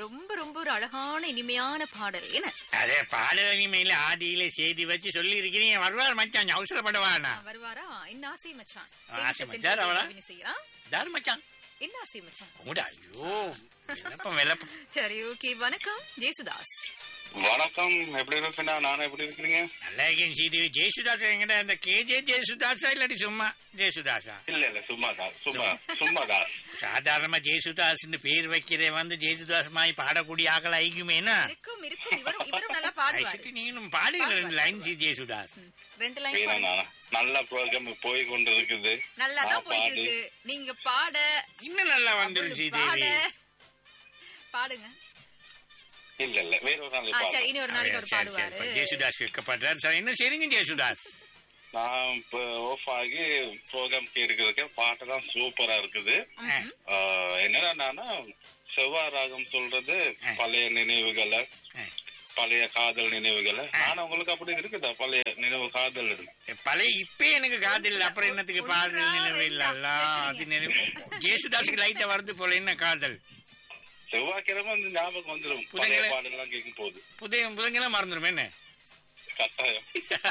ரொம்ப ரொம்ப ஒரு அழகான இனிமையான பாடல் என்ன அதே பாடல் இனிமையில ஆதியில செய்தி வச்சு சொல்லி இருக்கிறீங்க வருவார் மச்சான் அவசரப்படுவானா வருவாரா என்ன ஆசை மச்சான் ஆசை மச்சான், அவரா? செய்யா தாரு மச்சான் என்ன ஆசை மச்சான் உடா ஐயோ விளப்பம் விளப்பம் சரி ஓகே வணக்கம் ஜேசுதாஸ் வணக்கம் எப்படி இருக்குண்ணா நானும் எப்படி இருக்கிறீங்க நல்லா இருக்கேன் சீதி ஜெயசுதாஸ் எங்கிட்ட இந்த கேஜே ஜெயசுதாஸா இல்லாட்டி சும்மா ஜெயசுதாஸா இல்ல இல்ல சும்மா தான் சும்மா சும்மா தான் சாதாரணமா ஜெயசுதாஸ்னு பேர் வைக்கிற வந்து ஜெயசுதாஸ் மாதிரி பாடக்கூடிய ஆக்கள் ஐக்குமேனா இருக்கும் இருக்கும் இவரும் இவரும் நல்லா பாடுவாரு நீங்களும் பாடுங்க ரெண்டு லைன் சி ஜெயசுதாஸ் ரெண்டு லைன் வீரா பாடுங்க நானா நல்ல ப்ரோக்ராம் போய் கொண்டு இருக்குது நல்லா தான் நான் போயிட்டு பாடு. இருக்கு நீங்க பாட இன்னும் நல்லா வந்துரும் அவரு சீதேவி பாட பாடுங்க இல்ல இல்ல வேற ஒரு நாள் ஆ சரி பாடு. இனி ஒரு நாளைக்கு ஒரு சரி, சரி, பாடுவாரு இப்ப ஜெயசுதாஸ் வைக்கப்படுறாரு சார் என்ன சரிங்க ஜெயசுதாஸ் நான் இப்ப ஆஃப் ஆகி ப்ரோக்ராம் கேட்டுக்கிறதுக்கு பாட்டு தான் சூப்பரா இருக்குது ம்ஹும். ஆஹ், என்னடா நானா செவ்வாய் ராகம் சொல்றது பழைய நினைவுகளை ஆ. பழைய காதல் நினைவுகளை ஆனா உங்களுக்கு அப்படி இருக்குதா பழைய நினைவு காதல் இருக்கு பழைய இப்ப எனக்கு காதல் அப்புறம் என்னத்துக்கு பாடல் ஒன்றா, நினைவு இல்ல ரெண்டா, அது நினைவு ஜேசுதாஸுக்கு லைட்டா வருது போல என்ன காதல் செவ்வாய்க்கிழமை அந்த ஞாபகம் வந்துடும் பழைய புதன்கிழமை- பாடெல்லாம் கேட்கும் போது புதைய புதங்கெல்லாம் மறந்துடும் என்ன கட்டாயம்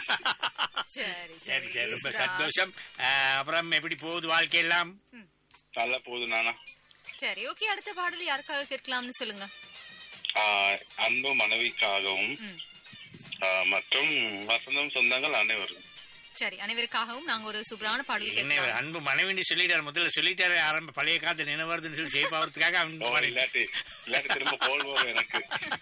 சரி சரி சரி ரொம்ப ஜேசுதாஸ். சந்தோஷம் ஆஹ், அப்புறம் எப்படி போகுது வாழ்க்கையெல்லாம் நல்லா போகுது நானா சரி ஓகே அடுத்த பாடல் யாருக்காக கேட்கலாம்னு சொல்லுங்க ஆஹ் அன்பு மனைவிக்காகவும் ம். ஆஹ் மற்றும் வசந்தம் சொந்தங்கள் அனைவரும் சரி அனைவருக்காகவும் நாங்க ஒரு சூப்பரான பாடல் என்ன கேட்கலாம் அன்பு மனைவின்னு சொல்லிட்டாரு முதல்ல சொல்லிட்டாரு ஆரம்ப பழைய காதல் நினைவருதுன்னு சொல்லி சேஃப் ஆகிறதுக்காக ஓ, அன்பு மனைவி இல்லாட்டி இல்லாட்டி திரும்ப கோல் வரும் எனக்கு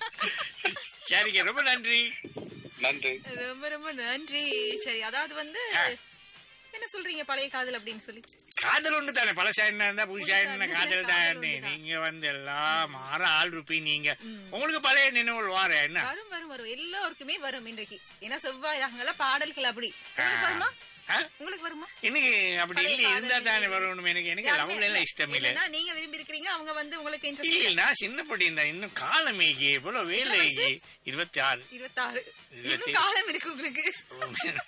சரிங்க ரொம்ப நன்றி நன்றி ரொம்ப ரொம்ப நன்றி சரி அதாவது வந்து ஆ. என்ன சொல்றீங்க பழைய காதல் அப்படின்னு சொல்லி காதல் ஒண்ணு தானே பழசா என்ன இருந்தா புதுசா என்ன புதுசா காதல் இருந்தா தான் காதல் ஒண்ணுதான். நீங்க வந்து எல்லாம் மாற ஆள் இருப்பீங்க நீங்க உங்களுக்கு பழைய நினைவுகள் வார என்ன வரும் வரும் வரும் எல்லோருக்குமே வரும் இன்றைக்கு ஏன்னா செவ்வாய் ராகங்கள பாடல்கள் அப்படி உங்களுக்கு வருமா ஆ? உங்களுக்கு வருமா எனக்கு அப்படி பழைய இல்ல காதல் இருந்தா தானே நினைவுகள். வரணும் எனக்கு எனக்கு யாருமே லவ்ல எல்லாம் இஷ்டம் இல்ல இல்லைன்னா நீங்க விரும்பி இருக்கிறீங்க அவங்க வந்து உங்களுக்கு இல்ல இன்ட்ரெஸ்ட் இல்ல, நான் சின்ன படி இருந்தா இன்னும் காலமேகி எவ்வளவு வேலை வயசு? இருபத்தி ஆறு இருபத்தாறு இருபத்தி- இன்னும் காலம் இருக்கு உங்களுக்கு